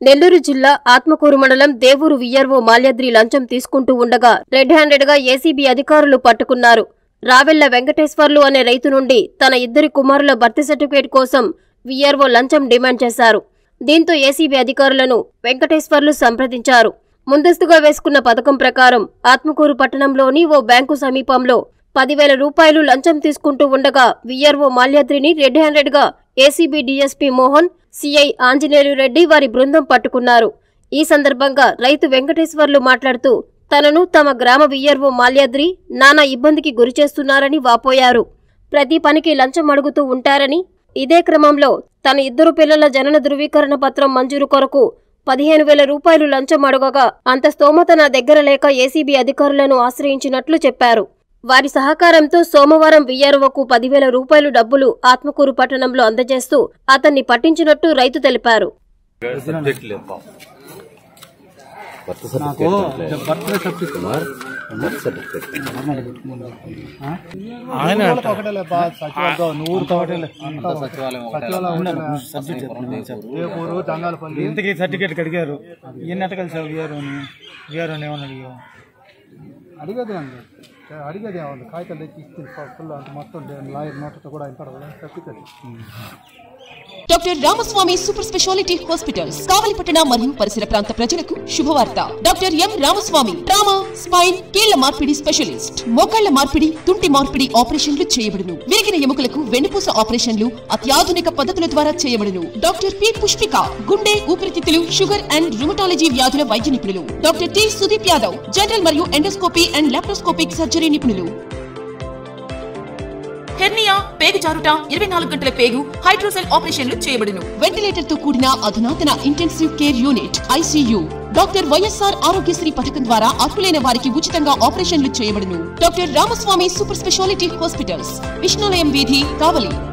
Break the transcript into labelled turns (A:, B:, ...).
A: నెల్లూరు జిల్లా ఆత్మకూరు మండలం దేవూరు విఆర్ఓ మాల్యాద్రి లంచం తీసుకుంటూ ఉండగా రెడ్ హ్యాండెడ్ గా ఏసీబీ అధికారులు పట్టుకున్నారు రావెళ్ల వెంకటేశ్వర్లు అనే రైతు నుండి తన ఇద్దరి కుమారుల బర్త్ సర్టిఫికేట్ కోసం విఆర్ఓ లంచం డిమాండ్ చేశారు దీంతో ఏసీబీ అధికారులను వెంకటేశ్వర్లు సంప్రదించారు ముందస్తుగా వేసుకున్న పథకం ప్రకారం ఆత్మకూరు పట్టణంలోని ఓ బ్యాంకు సమీపంలో పదివేల రూపాయలు లంచం తీసుకుంటూ ఉండగా విఆర్ఓ మాల్యాద్రిని రెడ్ హ్యాండెడ్ గా ACB DSP Mohan CI Anjaneyulu Reddy వారి బృందం పట్టుకున్నారు ఈ సందర్భంగా రైతు వెంకటేశ్వర్లు మాట్లాడుతూ తనను తమ గ్రామ విఆర్ఓ మాల్యాద్రి నానా ఇబ్బందికి గురిచేస్తున్నారని వాపోయారు ప్రతి పనికి లంచం అడుగుతూ ఉంటారని ఇదే క్రమంలో తన ఇద్దరు పిల్లల జనన ధృవీకరణ పత్రం మంజూరు కొరకు పదిహేను వేల రూపాయలు లంచం అడగగా అంత స్తోమత నా దగ్గర లేక ఏసీబీ అధికారులను ఆశ్రయించినట్లు చెప్పారు వారి సహకారంతో సోమవారం విఆర్ఓకు పదివేల రూపాయలు డబ్బులు ఆత్మకూరు పట్టణంలో అందజేస్తూ అతన్ని పట్టించినట్టు రైతు తెలిపారు
B: సబ్జెక్ట్ లేదు
C: బర్త్
B: నాకు
C: certificate
B: birthday certificate
C: Kumar birth certificate
B: ఆయన
D: ఒకటేలే బా సచివాలయం నూరు ఒకటేలే
B: సచివాలయం సబ్జెక్ట్
D: రేపూరు జంగాలపల్లి
B: ఇంతకీ సర్టిఫికేట్ అడిగారు ఎన్ని ఎట్ట కలిసావు విఆర్ఓ విఆర్ఓ ఏమని అడిగావు
D: అడిగేది అండి అడిగేది ఏముంది కాగితాలు తెచ్చి ఇస్తుంది ఫుల్ అంత మొత్తం లాయర్ నోట్తో కూడా అయిపోతారు కదా certificate
E: doctor Ramaswamy super speciality hospitals కావలిపట్టణ మరియు పరిసర ప్రాంత ప్రజలకు శుభవార్త doctor M Ramaswamy trauma spine కీళ్ల మార్పిడి స్పెషలిస్ట్ మోకాళ్ల మార్పిడి తుంటి మార్పిడి ఆపరేషన్లు చేయబడును విరిగిన ఎముకలకు వెన్నుపూస ఆపరేషన్లు అత్యాధునిక పద్ధతుల ద్వారా చేయబడును డాక్టర్ పి పుష్పిక గుండె ఊపిరితిత్తులు షుగర్ అండ్ రుమటాలజీ వ్యాధుల వైద్య నిపుణులు doctor T Sudeep Yadav general మరియు ఎండోస్కోపీ అండ్ లాప్రోస్కోపిక్ సర్జరీ నిపుణులు హెర్నియా పేగు జారుట ఇరవై నాలుగు గంటల పేగు హైడ్రోసెల్ ఆపరేషన్లు చేయబడును వెంటిలేటర్ తో కూడిన అధునాతన intensive care unit ICU doctor YSR Aarogyasri పథకం ద్వారా అర్హులైన వారికి ఉచితంగా ఆపరేషన్లు చేయబడును doctor Ramaswamy super speciality hospitals Vishnulayam వీధి కావలి